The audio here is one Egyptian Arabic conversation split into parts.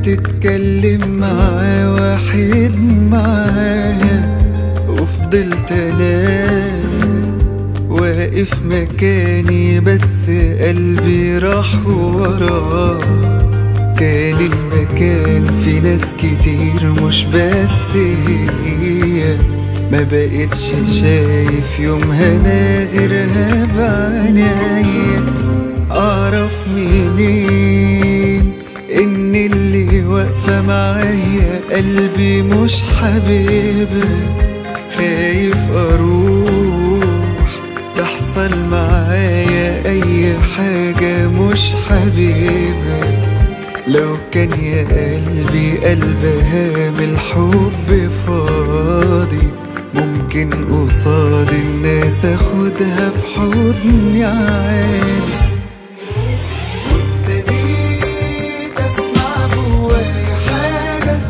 تتكلم مع واحد معاها وفضلت انا واقف مكاني بس قلبي راح وراه كان المكان في ناس كتير مش بس هي ما بقتش شايف يومها انا غيرها بعناية اعرف منين ان اللي واقفة معايا قلبي مش حبيبها خايف اروح تحصل معايا اي حاجة مش حبيبها لو كان يا قلبي قلبها بالحب فاضي ممكن قصاد الناس اخدها في حضني عادي وابتديت اسمع جوايا حاجة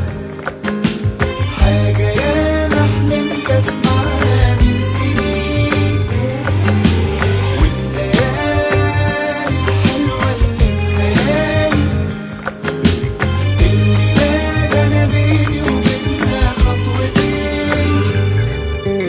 حاجة يا ما حلمت اسمعها من سنين والليالي الحلوة اللي في خيالي اللي بدا انا بيني وبينها خطوتين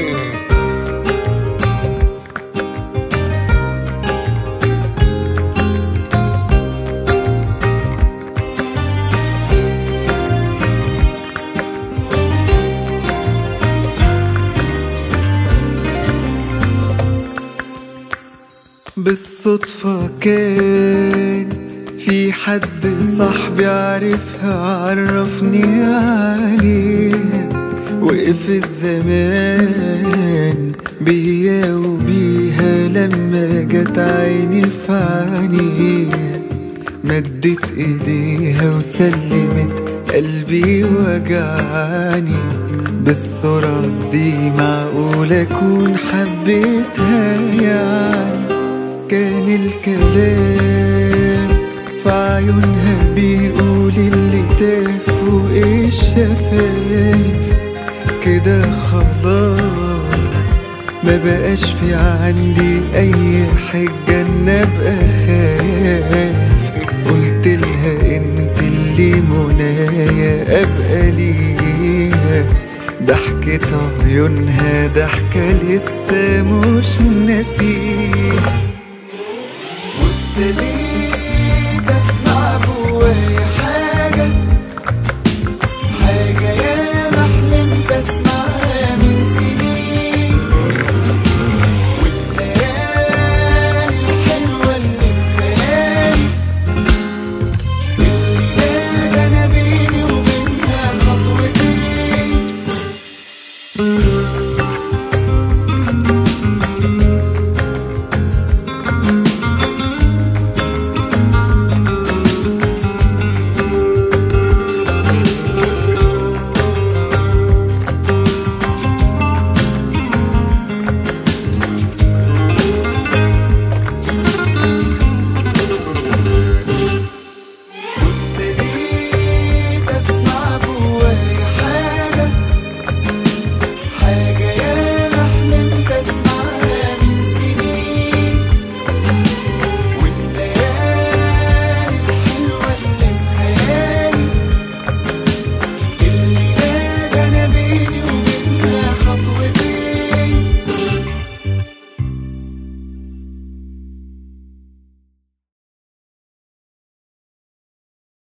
بالصدفة كان في حد صاحبي عارفها عرفني عليها وقف الزمان بيا وبيها لما جت عيني في عينيها مدت ايديها وسلمت قلبي وجعني بالسرعة دي معقول اكون حبيتها يعني كان الكلام في عيونها بيقول اللي تاه فوق الشفايف كده خلاص ما بقاش في عندي اي حجة ان ابقى خايف قلت لها انت اللي منايا ابقى ليها ضحكة عيونها ضحكة لسه مش ناسيها وابتديت